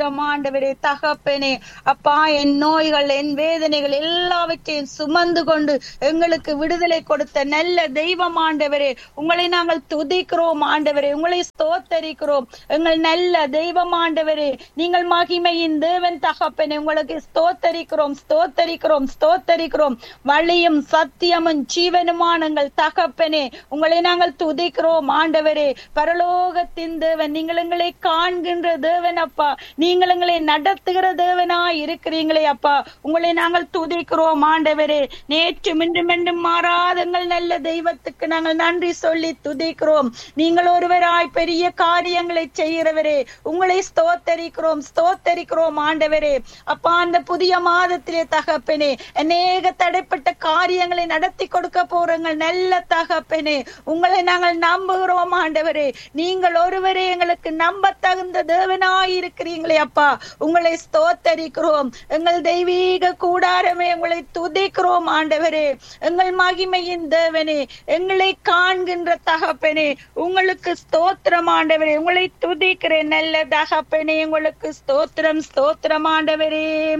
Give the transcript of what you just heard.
ஸ்தோத்திரம் ஆண்டவரே தகப்பனே அப்பா என் நோய்கள் என் வேதனைகள் எல்லாவற்றையும் சுமந்து கொண்டு எங்களுக்கு விடுதலை கொடுத்த நல்ல தெய்வம் ஆண்டவரே உங்களை நாங்கள் துதிக்கிறோம் ஆண்டவரே உங்களை ஸ்தோத்தரிக்கிறோம் எங்கள் நல்ல தெய்வம் ஆண்டவரே நீங்கள் மகிமையின் தேவன் தகப்பனே உங்களுக்கு ஸ்தோத்தரிக்கிறோம் ஸ்தோத்தரிக்கிறோம் ஸ்தோத்தரிக்கிறோம் வழியும் சத்தியமும் ஜீவனுமான எங்கள் தகப்பனே உங்களை நாங்கள் துதிக்கிறோம் ஆண்டவரே பரலோகத்தின் தேவன் நீங்கள் எங்களை காண்கின்ற தேவன் அப்பா நீங்கள் எங்களை நடத்துகிற தேவனா இருக்கிறீங்களே அப்பா உங்களை நாங்கள் துதிக்கிறோம் ஆண்டவரே நேற்று மின்றும் என்றும் மாறாத எங்கள் நல்ல தெய்வத்துக்கு நாங்கள் நன்றி சொல்லி துதிக்கிறோம் நீங்கள் ஒருவராய் பெரிய காரியங்களை செய்கிறவரே உங்களை ஸ்தோத்தரிக்கிறோம் ஸ்தோத்தரிக்கிறோம் ஆண்டவரே அப்பா அந்த புதிய மாதத்திலே தகப்பனே அநேக தடைப்பட்ட காரியங்களை நடத்தி கொடுக்க போறங்கள் நல்ல தகப்பனே உங்களை நாங்கள் நம்புகிறோம் ஆண்டவரே நீங்கள் ஒருவரே எங்களுக்கு நம்ப தகுந்த தேவனாய் இருக்கிறீங்களே அப்பா உங்களை ஸ்தோத்தரிக்கிறோம் எங்கள் தெய்வீக கூடாரமே உங்களை துதிக்கிறோம் ஆண்டவரே எங்கள் மகிமையின் தேவனே எங்களை காண்கின்ற தகப்பனே உங்களுக்கு ஸ்தோத்திரம் ஆண்டவரே உங்களை துதிக்கிறேன் நல்ல தகப்பனே உங்களுக்கு ஸ்தோத்திரம் ஸ்தோத்திரம் ஆண்டவரே